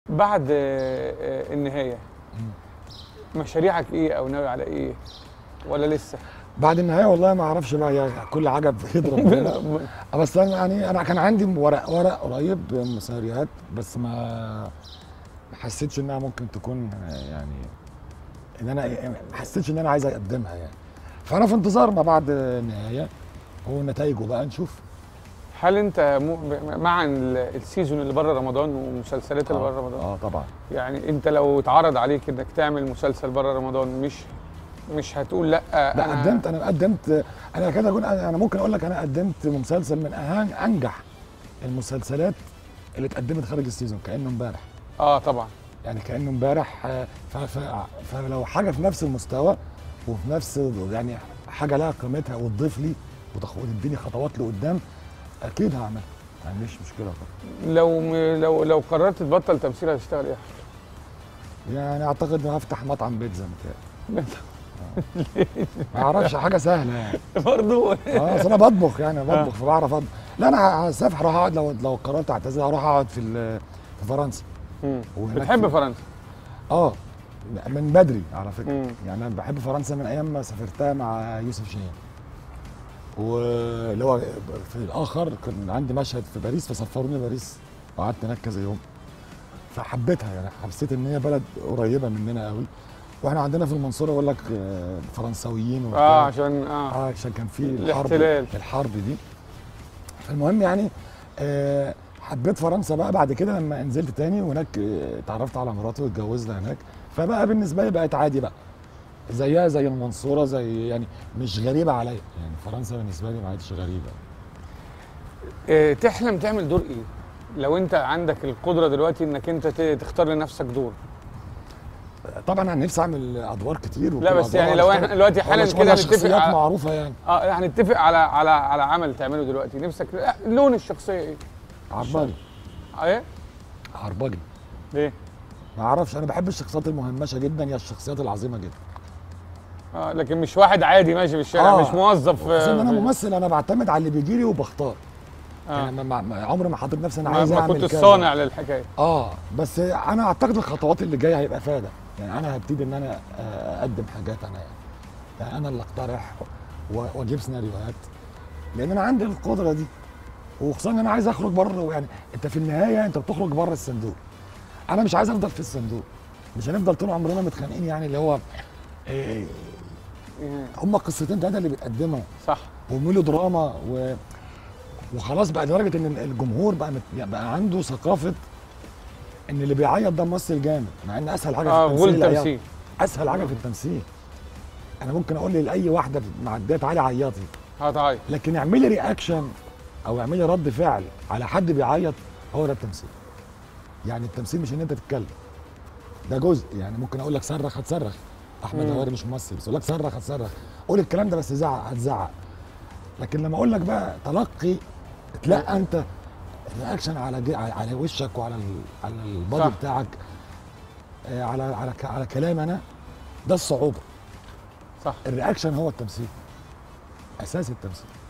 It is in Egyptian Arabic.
بعد آه، آه، النهايه مشاريعك ايه او ناوي على ايه ولا لسه بعد النهايه والله ما اعرفش بقى يا كل حاجه بيد ربنا بس انا يعني انا كان عندي ورق ورق قريب مساريات بس ما ما حسيتش انها ممكن تكون يعني ان انا ما حسيتش ان انا عايز اقدمها يعني فانا في انتظار ما بعد النهايه ونتائجه بقى نشوف هل انت م- ب- مع ال- السيزون اللي بره رمضان والمسلسلات اللي اه, بره رمضان آه طبعا يعني انت لو اتعرض عليك انك تعمل مسلسل بره رمضان مش مش هتقول لا لا أنا قدمت انا قدمت انا كده اقول انا ممكن اقول لك انا قدمت مسلسل من أهم انجح المسلسلات اللي اتقدمت خارج السيزون كانه امبارح اه طبعا يعني كانه امبارح آه، ف- ف- فلو حاجه في نفس المستوى وفي نفس يعني حاجه لها قيمتها وتضيف لي وتخ- وتديني خطوات لقدام اكيد هعملها ما عنديش مشكله طبعا لو م- لو لو قررت تبطل تمثيل هتشتغل ايه؟ يعني اعتقد اني هفتح مطعم بيتزا متهيألي ما اعرفش حاجه سهله يعني برضه اه اصل انا بطبخ يعني بطبخ فبعرف اطبخ لا انا هسافر هروح اقعد لو لو قررت اعتزل هروح اقعد في ال- في فرنسا مم. وهناك بتحب في- فرنسا اه من بدري على فكره مم. يعني انا بحب فرنسا من ايام ما سافرتها مع يوسف شاهين واللي هو في الاخر كان عندي مشهد في باريس فسفروني باريس وقعدت هناك كذا يوم فحبيتها يعني حسيت ان هي بلد قريبه مننا قوي واحنا عندنا في المنصوره يقول لك آه، فرنساويين وبتاع. اه عشان اه اه عشان كان في الحرب الاحتلال. الحرب دي فالمهم يعني آه حبيت فرنسا بقى بعد كده لما نزلت تاني وهناك آه، اتعرفت على مراتي واتجوزنا هناك فبقى بالنسبه لي بقت عادي بقى زيها زي المنصوره زي يعني مش غريبه عليا يعني فرنسا بالنسبه لي ما عادش غريبه آه، تحلم تعمل دور ايه؟ لو انت عندك القدره دلوقتي انك انت ت- تختار لنفسك دور طبعا انا نفسي اعمل ادوار كتير لا وكل بس أدوار يعني لو أشتغل- احنا دلوقتي حالا ولا- كده ولا نتفق شخصيات على معروفه يعني اه هنتفق على على على عمل تعمله دلوقتي نفسك آه، لون الشخصيه ايه؟ عربجي ايه؟ عربجي ليه؟ ما اعرفش انا بحب الشخصيات المهمشه جدا يا الشخصيات العظيمه جدا اه لكن مش واحد عادي ماشي في الشارع آه. مش موظف خصوصا ان انا في- ممثل انا بعتمد على اللي بيجي لي وبختار آه. يعني ما- ما ما- عمري ما حاطط نفسي انا ما, عايز ما اعمل كنت كذا. صانع للحكايه اه بس انا اعتقد الخطوات اللي جايه هيبقى فيها ده يعني انا هبتدي ان انا آه، اقدم حاجات انا يعني, يعني انا اللي اقترح و- واجيب سيناريوهات لان انا عندي القدره دي وخصوصا ان انا عايز اخرج بره يعني انت في النهايه انت بتخرج بره الصندوق انا مش عايز افضل في الصندوق مش هنفضل طول عمرنا متخانقين يعني اللي هو إيه مم. هم قصتين ثلاثه اللي بتقدمهم صح وميلو دراما و... وخلاص بقى لدرجه ان الجمهور بقى مت... بقى عنده ثقافه ان اللي بيعيط ده ممثل جامد مع ان اسهل حاجه اه في غول التمثيل العياط. تمثيل اسهل حاجه في التمثيل انا ممكن اقول لاي واحده معديه تعالي عيطي هتعيط لكن اعملي رياكشن او اعملي رد فعل على حد بيعيط هو ده التمثيل يعني التمثيل مش ان انت تتكلم ده جزء يعني ممكن اقول لك صرخ هتصرخ احمد مم. هواري مش ممثل بس اقول لك صرخ هتصرخ قول الكلام ده بس زعق هتزعق لكن لما اقول لك بقى تلقي تلاقي انت رياكشن على جي على على وشك وعلى ال... على البادي صح. بتاعك آه، على على ك- على كلام انا ده الصعوبه صح الرياكشن هو التمثيل اساس التمثيل